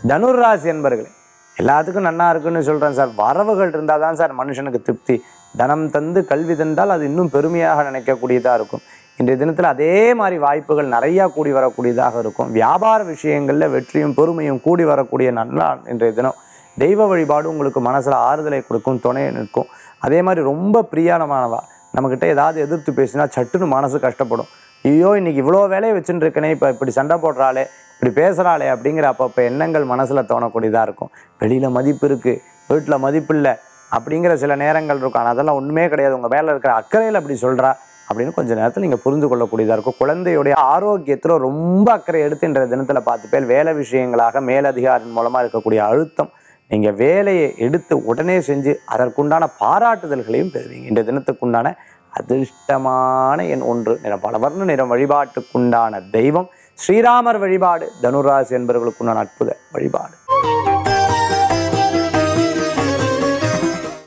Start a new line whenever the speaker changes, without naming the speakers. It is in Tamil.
தனுர்ராசி என்பர்களே எல்லாத்துக்கும் நன்னா இருக்குன்னு சொல்கிறேன் சார் வரவுகள் இருந்தால் தான் சார் மனுஷனுக்கு திருப்தி தனம் தந்து கல்வி தந்தால் அது இன்னும் பெருமையாக நினைக்கக்கூடியதாக இருக்கும் இன்றைய தினத்தில் அதே மாதிரி வாய்ப்புகள் நிறையா கூடி வரக்கூடியதாக இருக்கும் வியாபார விஷயங்களில் வெற்றியும் பொறுமையும் கூடி வரக்கூடிய நல்லா இன்றைய தினம் தெய்வ வழிபாடு உங்களுக்கு மனசில் ஆறுதலை கொடுக்கும் துணையை நிற்கும் அதே மாதிரி ரொம்ப பிரியானமானவா நம்மக்கிட்ட ஏதாவது எதிர்த்து பேசினா சட்டுன்னு மனசு கஷ்டப்படும் ஐயோ இன்னைக்கு இவ்வளோ வேலையை வச்சுட்டு இருக்கனே இப்போ இப்படி சண்டை போடுறாளே இப்படி பேசுகிறாளே அப்படிங்கிற அப்பப்போ எண்ணங்கள் மனசில் தோணக்கூடியதாக இருக்கும் வெளியில் மதிப்பு இருக்குது வீட்டில் மதிப்பு இல்லை அப்படிங்கிற சில நேரங்கள் இருக்கும் ஆனால் அதெல்லாம் ஒன்றுமே கிடையாது உங்கள் மேலே இருக்கிற அக்கறையில் அப்படி சொல்கிறா அப்படின்னு கொஞ்ச நேரத்தில் நீங்கள் புரிந்து கொள்ளக்கூடியதாக இருக்கும் குழந்தையுடைய ஆரோக்கியத்தில் ரொம்ப அக்கறை எடுத்து இன்றைய தினத்தில் பார்த்து பேர் வேலை விஷயங்களாக மேலதிகாரின் மூலமாக இருக்கக்கூடிய அழுத்தம் நீங்கள் வேலையை எடுத்து உடனே செஞ்சு அதற்குண்டான பாராட்டுதல்களையும் பெறுவீங்க இந்த தினத்துக்குண்டான அதிர்ஷ்டமான எண் ஒன்று நிறம் பல வர்ண நிறம் வழிபாட்டுக்குண்டான தெய்வம் ஸ்ரீராமர் வழிபாடு தனுராசி என்பவர்களுக்குண்டான அற்புத வழிபாடு